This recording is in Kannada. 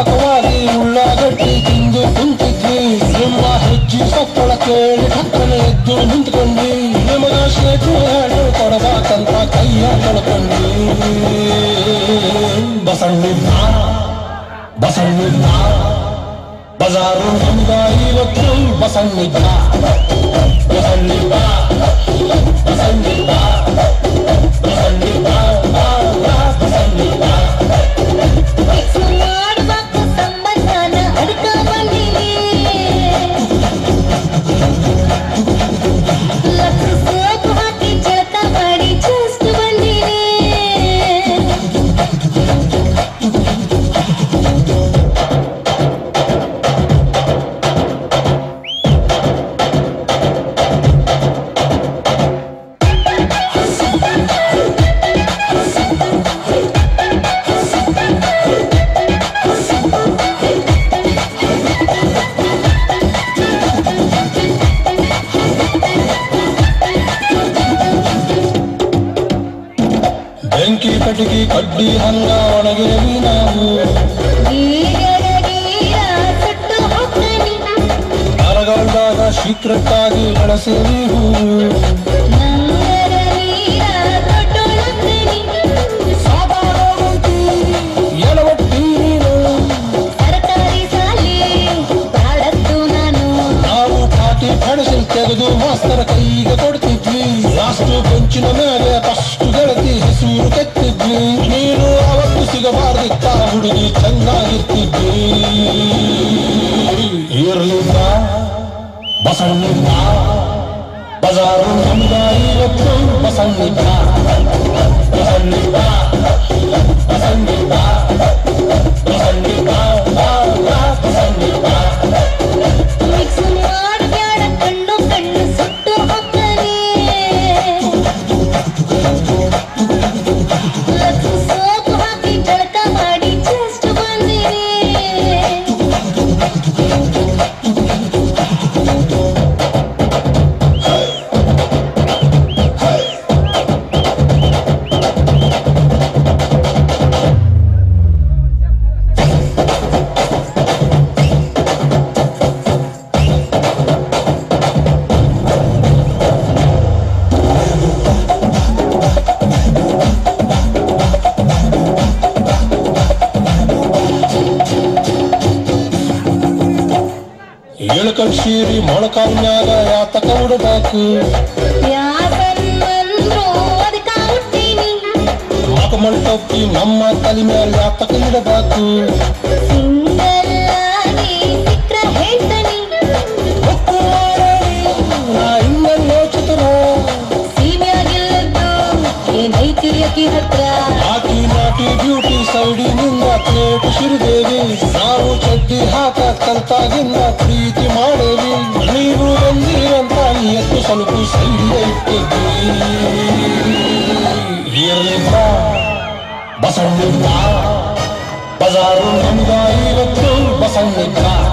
ವ್ಯಾಪಕವಾಗಿ ಉಳ್ಳಾಗಡ್ಡಿ ತಿಂದು ಕುಂತಿದ್ವಿ ನಿಮ್ಮ ಹೆಜ್ಜೆ ಸಪ್ಪಳ ಕೇಳಿ ಠಕ್ಕನೆ ಎದ್ದು ನಿಂತ್ಕೊಂಡ್ವಿ ನಿಮಗ ಶೇಖು ಹೇಳು ಕೊಡಬೇಕಂತ ಕೈಯ ಕಳ್ಕೊಂಡ್ವಿ ಬಸಣ್ಣಿದ್ದ ಬಸಣ್ಣಿದ್ದ ಬಜಾರು ನಮ್ದ ಇವತ್ತು ಬಸಣ್ಣಿದ್ದ ಬಸಣ್ಣಿದ್ದ ಬಸಣ್ಣಿದ್ದ ಬಸಣ್ಣಿದ್ದ ಬಸಣ್ಣಿದ್ದ ಫಿಕ್ಸ್ ಮಾಡ್ಬೇಕು ಸಂಬಂಧನ ಅಡ್ಕ ಬಂದೀನಿ ಲಕ್ಷ ಸೋಪು ಹಾಕಿ ಜಳಕ ಮಾಡಿ ಜಸ್ಟ್ ಬಂದೀನಿ ಬೆಂಕಿ ಕಟಿಕಿ ಕಡ್ಡಿ ಹಂಗ ಒಣಗಿರವಿ ನಾವು ಗೀಗರ ಗೀರ ಸುಟ್ಟು ಹೋಗ್ತಾನಿ ಮರಗಾಲದಾಗ ಸೀಕ್ರೆಟ್ ಆಗಿ ಬೆಳೆಸೇವಿ ಹೂವು ನಂಗರ ನೀರ ತೊಟ್ಟೊಳಗ್ತಾನಿ ಎಡವಟ್ಟಿ ನೀನು ಸರ್ಕಾರಿ ಸಾಲಿ ಬಾಳದ್ದು ನಾನು ನಾವು ಪಾಟಿ ಪೆಣಸಿಲ್ ತೆಗೆದು ಮಾಸ್ತರ ಕೈಗೆ ಕೊಡ್ತಿದ್ವಿ ಲಾಸ್ಟು ಬೆಂಚಿನ ಮೇಲೆ ಫಸ್ಟ್ ಗೆಳತಿ ಹೆಸರು ಕೆತ್ತಿದ್ವಿ ನೀನು ಅವತ್ತು ಸಿಗಬಾರ್ದಿತ್ತ ಹುಡುಗಿ ಚೆನ್ನಾಗಿರ್ತಿದ್ವಿ ಇರ್ಲಿಲ್ಲ ಬಸಣ್ಣಿದ್ದ ಬಜಾರು ನಮ್ದ ಇವತ್ತು ಬಸಣ್ಣಿದ್ದ ಬಸಣ್ಣಿದ್ದ ಬಸಣ್ಣಿದ್ದ ಬಸಣ್ಣಿದ್ದ ಬಸಣ್ಣಿದ್ದ ಮಿಕ್ಸ್ ಮಾಡ್ಬ್ಯಾಡ ಕಣ್ಣು ಕಣ್ಣು ಸುಟ್ಟು ಹೋಗ್ತಾನೆ ಲಕ್ಷ ಸೋಪು ಹಾಕಿ ಜಳಕ ಮಾಡಿ ಜಸ್ಟ್ ಬಂದೀನಿ ಇಳಕಲ್ ಸೀರಿ ಮೊಳಕಾಲ್ ಮ್ಯಾಗ ಯಾತಕ ಉಡಬೇಕು ಯಾಕಂದ್ರು ಅದಕ್ಕ ಹುಟ್ಟೀನಿ ಮಕಮಲ್ ಟೊಪ್ಪಿ ನಮ್ಮ ತಲೆ ಮೇಲೆ ಯಾತಕ ಇಡಬೇಕು ಸಿಂಗಲ್ ಆಗಿ ಸಿಕ್ರ ಹೇಳ್ತಾನಿ ನಾ ಹಿಂಗನ್ ಯೋಚಿತನ ಸೀಮೆಯಾಗಿಲ್ಲದ್ದು ಏನೈತಿ ಅಕಿ ಹತ್ರ ನಾಟಿ ನಾಟಿ ಬ್ಯೂಟಿ ಸೈಡಿನಿಂದ ಪ್ಲೇಟ್ ಸಿರಿದೇವಿ ನಾವು ಚಡ್ಡಿ ಹಾಕ ಕಲ್ತಾಗಿಂದ ಪ್ರೀತಿ ಮಾಡೇವಿ ನೀವು ಬಂದಿರಂತ ಎತ್ತು ಸ್ವಲ್ಪ ಸೈಡಿಗೆ ಇಟ್ಟಿದ್ವಿ ಇರ್ಲಿಲ್ಲ ಬಸಣ್ಣಿದ್ದ ಬಜಾರು ನಮ್ದ ಇವತ್ತು ಬಸಣ್ಣಿದ್ದ